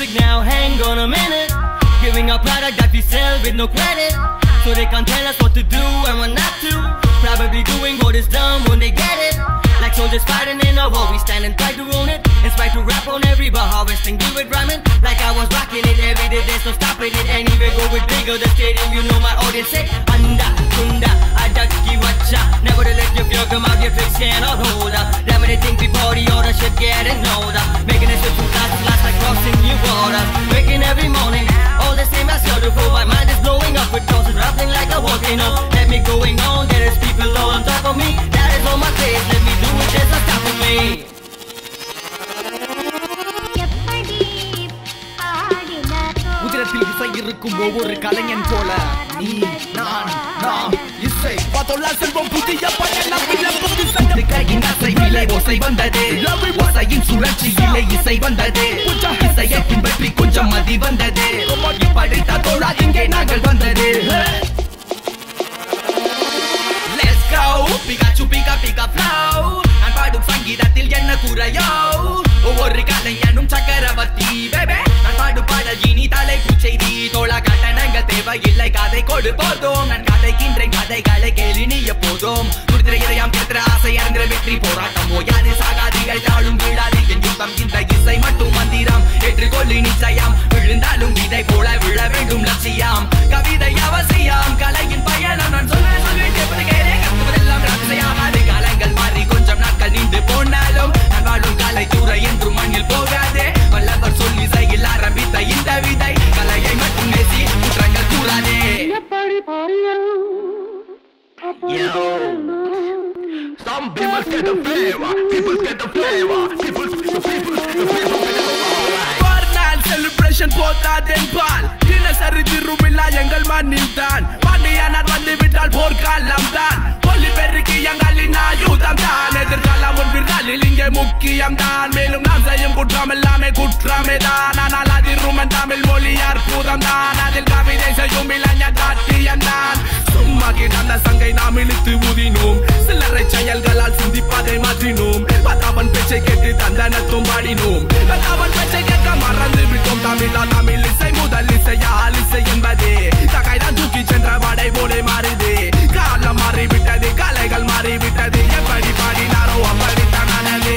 music now, hang on a minute. Giving a product that we sell with no credit. So they can tell us what to do and what not to. Probably doing what is done when they get it. Like soldiers fighting in a war, we stand and try to own it. Inspired to rap on every bar, harvesting, do it rhyming. Like I was rocking it every day, there's no stopping it. Anyway, go with bigger, the stadium, you know my audience say. Anda, kunda, adaki wacha. Never to let your girl come out, your fix can or hold up. That many think we party, all the shit getting older. Making this shit from class to class like crossing new waters. Waking every morning, all the same as the before. My mind is blowing up with thoughts rapping like a volcano. Let me going on, there is people all on top of me. That is on my face, let me do it, there's no stopping me. எப்படி பாடினாரோ உதிரத்தில் இசை இருக்கும் ஒவ்வொரு கலைஞன் போல நீ நான் நாம் இசை பார்த்தோல்லா செல்வம் புதிய பயணம் விளக்கும் இசை கையின் அசை விலை ஓசை வந்தது ஓசையின் சுழற்சியிலே இசை வந்தது இசையை பின்பற்றி கொஞ்சம் மதி வந்தது படித்த தோழா இங்கே நாங்கள் வந்தது Let's go Pikachu pika pika flow நான் பாடும் சங்கீதத்தில் என்ன குறையோ ஒவ்வொரு கலைஞனும் சக்கரவர்த்தி பேபே நான் பாடும் பாடல் இனி தலை பூச்செய்தி தோழா கட்டணங்கள் தேவையில்லை கதை கொடு போதும் நான் கதைக்கின்றேன் கதைகளை கேளு நீ எப்போதும் குடித்திர இதயம் கிடைத்திர ஆசை அறிந்திர வெற்றி போராட்டம் ஓயாது சாகாதிகள் தாழும் விழாது என் யுத்தம் இந்த இசை மட்டும் மந்திரம் ஏற்றுக்கொள்ளு நிச்சயம் விழுந்தாலும் விதை போல விழ வேண்டும் லட்சியம் கவிதை அவசியம் கலையின் பயணம் நான் சொல்ல சொல்வேன் கேட்பது கேளே கத்துவதெல்லாம் ரசையாகாது காலங்கள் மாறி கொஞ்சம் நாட்கள் நீண்டு போனாலும் நான் வாழும் கலைத்துறை என்றும் மண்ணில் போகாதே வல்லவர் சொல்லி செய்யில் ஆரம்பித்த இந்த விதை கலையை மட்டும் நேசி குற்றங்கள் கூறாதே Some people get the flavor, people get the flavor, people, the people, the people get the flavor. நாள் செலிப்ரேஷன் போதாதென்பால் தினசரி திருவிழா எங்கள் மண்ணில் தான் பாண்டியனார் வந்து விட்டால் போர்க்காலம் தான் ஒலி பெருக்கி எங்களின் ஆயுதம் தான் எதிர்காலம் ஒன்றில் இங்கே முக்கியம் தான் மேலும் நாம் செய்யும் குற்றம் எல்லாமே குற்றமே தான் ஆனால் அதிர்வுமன் தமிழ் மொழி அற்புதம் தான் அதில் கவிதை செய்யும் இளைஞர் காட்டியம் தான் சும்மா கிடந்த சங்கை நாம் இழுத்து ஊதினோம் சில்லறை செயல்களால் சிந்திப்பதை மாற்றினோம் பத்தாவன் பேச்சை கேட்டு தந்தனத்தும் பாடினோம் பத்தாவன் பேச்சை கேட்க மறந்து விட்டோம் தமிழா தமிழ் இசை முதல் இசையால் இசை என்பதே தகைதான் தூக்கி சென்ற வடை போலே மாறுது காலம் மாறிவிட்டது கலைகள் மாறிவிட்டது எப்படி பாடினாரோ அப்படித்தான் ஆனது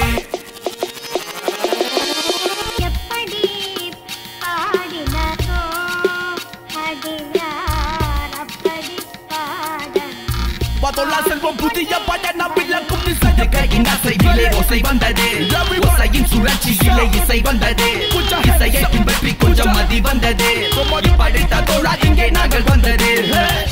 எப்படி பாடினாரோ பாடினார் அப்படி பாடணும் பார்த்தோல்லா செல்வம் புதிய பயணம் விளக்கும் இசை கையின் அசை விலை ஓசை வந்தது ஓசையின் சுழற்சியிலே இசை வந்தது இசையை பின்பற்றி கொஞ்சம் மதி வந்தது படித்த தோழா இங்கே நாங்கள் வந்தது